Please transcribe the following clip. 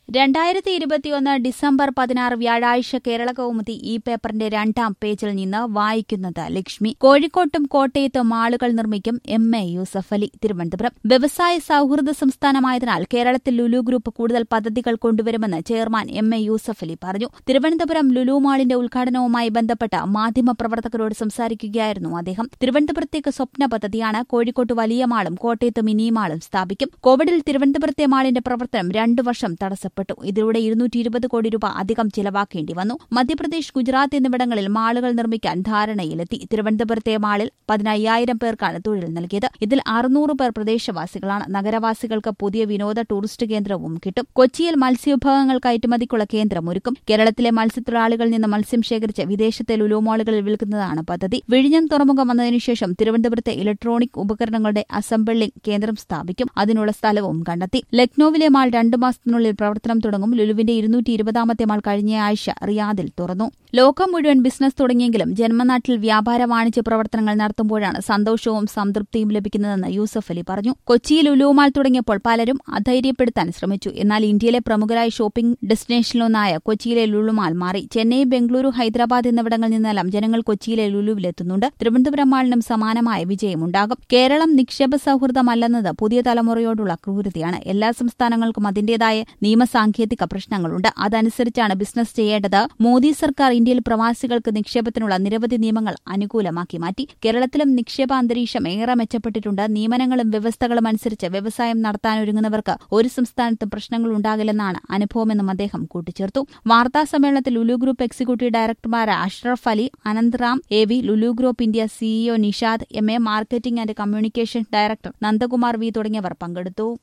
രണ്ടായിരത്തി ഇരുപത്തിയൊന്ന് ഡിസംബർ പതിനാറ് വ്യാഴാഴ്ച കേരള കൗമുദി ഈ പേപ്പറിന്റെ രണ്ടാം പേജിൽ നിന്ന് വായിക്കുന്നത് ലക്ഷ്മി കോഴിക്കോട്ടും കോട്ടയത്തും മാളുകൾ നിർമ്മിക്കും എം എ യൂസഫ് അലി തിരുവനന്തപുരം വ്യവസായ സൌഹൃദ സംസ്ഥാനമായതിനാൽ കേരളത്തിൽ ലുലു ഗ്രൂപ്പ് കൂടുതൽ പദ്ധതികൾ കൊണ്ടുവരുമെന്ന് chairman M A Yusuf Ali പറഞ്ഞു തിരുവനന്തപുരം ലുലു മാളിന്റെ ഉദ്ഘാടനവുമായി ബന്ധപ്പെട്ട് മാധ്യമപ്രവർത്തകരോട് സംസാരിക്കുകയായിരുന്നു അദ്ദേഹം തിരുവനന്തപുരത്തേക്ക് സ്വപ്ന പദ്ധതിയാണ് കോഴിക്കോട്ട് വലിയ മാളും കോട്ടയത്ത് മിനി മാളും സ്ഥാപിക്കും കോവിഡിൽ തിരുവനന്തപുരത്തെ മാളിന്റെ പ്രവർത്തനം രണ്ടു വർഷം തടസ്സപ്പെട്ടു ഇതിലൂടെ ഇരുന്നൂറ്റി ഇരുപത് കോടി രൂപ അധികം ചിലവാക്കേണ്ടി വന്നു മധ്യപ്രദേശ് ഗുജറാത്ത് എന്നിവിടങ്ങളിൽ മാളുകൾ നിർമ്മിക്കാൻ ധാരണയിലെത്തി തിരുവനന്തപുരത്തെ മാളിൽ പതിനയ്യായിരം പേർക്കാണ് തൊഴിൽ നൽകിയത് ഇതിൽ അറുന്നൂറ് പേർ പ്രദേശവാസികളാണ് നഗരവാസികൾക്ക് പുതിയ വിനോദ ടൂറിസ്റ്റ് കേന്ദ്രവും കിട്ടും കൊച്ചിയിൽ മത്സ്യവിഭവങ്ങൾ കയറ്റുമതിക്കുള്ള കേന്ദ്രം ഒരുക്കും കേരളത്തിലെ മത്സ്യത്തൊഴിലാളികളിൽ നിന്ന് മത്സ്യം ശേഖരിച്ച് വിദേശത്തെ ലുലു മാളുകളിൽ വിൽക്കുന്നതാണ് പദ്ധതി വിഴിഞ്ഞം തുറമുഖം വന്നതിനുശേഷം തിരുവനന്തപുരത്തെ ഇലക്ട്രോണിക് ഉപകരണങ്ങളുടെ അസംബിളിംഗ് കേന്ദ്രം സ്ഥാപിക്കും അതിനുള്ള സ്ഥലവും കണ്ടെത്തി ലക്നൌവിലെ മാൾ രണ്ടു മാസത്തിനുള്ളിൽ പ്രവർത്തനം തുടങ്ങും ലുലുവിന്റെ ഇരുന്നൂറ്റി ഇരുപതാമത്തെ മാൾ കഴിഞ്ഞ ആഴ്ച റിയാദിൽ തുറന്നു ലോകം മുഴുവൻ ബിസിനസ് തുടങ്ങിയെങ്കിലും ജന്മനാട്ടിൽ വ്യാപാര വാണിജ്യ പ്രവർത്തനങ്ങൾ നടത്തുമ്പോഴാണ് സന്തോഷവും സംതൃപ്തിയും ലഭിക്കുന്നതെന്ന് യൂസഫ് അലി പറഞ്ഞു കൊച്ചിയിൽ ലുലു മാൾ തുടങ്ങിയപ്പോൾ പലരും അധൈര്യപ്പെടുത്താൻ ശ്രമിച്ചു എന്നാൽ ഇന്ത്യയിലെ പ്രമുഖരായ ഷോപ്പിംഗ് ഡെസ്റ്റിനേഷനിലൊന്നായ കൊച്ചിയിലെ ലുലു മാൾ മാറി ചെന്നൈ ബംഗളൂരു ഹൈദരാബാദ് എന്നിവിടങ്ങളിൽ നിന്നെല്ലാം ജനങ്ങൾ കൊച്ചിയിലെ ലുലുവിലെത്തുന്നുണ്ട് തിരുവനന്തപുരം മാളിനും സമാനമായ വിജയമുണ്ടാകും കേരളം നിക്ഷേപ സൌഹൃദമല്ലെന്നത് പുതിയ തലമുറയോടുള്ള ക്രൂരതയാണ് എല്ലാ സംസ്ഥാനങ്ങൾക്കും അതിന്റേതായ നിയമസാങ്കേതിക പ്രശ്നങ്ങളുണ്ട് അതനുസരിച്ചാണ് ബിസിനസ് ചെയ്യേണ്ടത് മോദി സർക്കാർ ഇന്ത്യയിൽ പ്രവാസികൾക്ക് നിക്ഷേപത്തിനുള്ള നിരവധി നിയമങ്ങൾ അനുകൂലമാക്കി മാറ്റി കേരളത്തിലും നിക്ഷേപ അന്തരീക്ഷം ഏറെ മെച്ചപ്പെട്ടിട്ടുണ്ട് നിയമനങ്ങളും വ്യവസ്ഥകളും അനുസരിച്ച് വ്യവസായം നടത്താനൊരുങ്ങുന്നവർക്ക് ഒരു സംസ്ഥാനത്തും പ്രശ്നങ്ങൾ ഉണ്ടാകില്ലെന്നാണ് അനുഭവമെന്നും അദ്ദേഹം കൂട്ടിച്ചേർത്തു വാർത്താ സമ്മേളനത്തിൽ ലുലു ഗ്രൂപ്പ് എക്സിക്യൂട്ടീവ് ഡയറക്ടർമാരായ Ashraf Ali Ananthram A V Lulu group India CEO Nishad M A marketing and communication director Nandakumar V തുടങ്ങിയവർ പങ്കെടുത്തു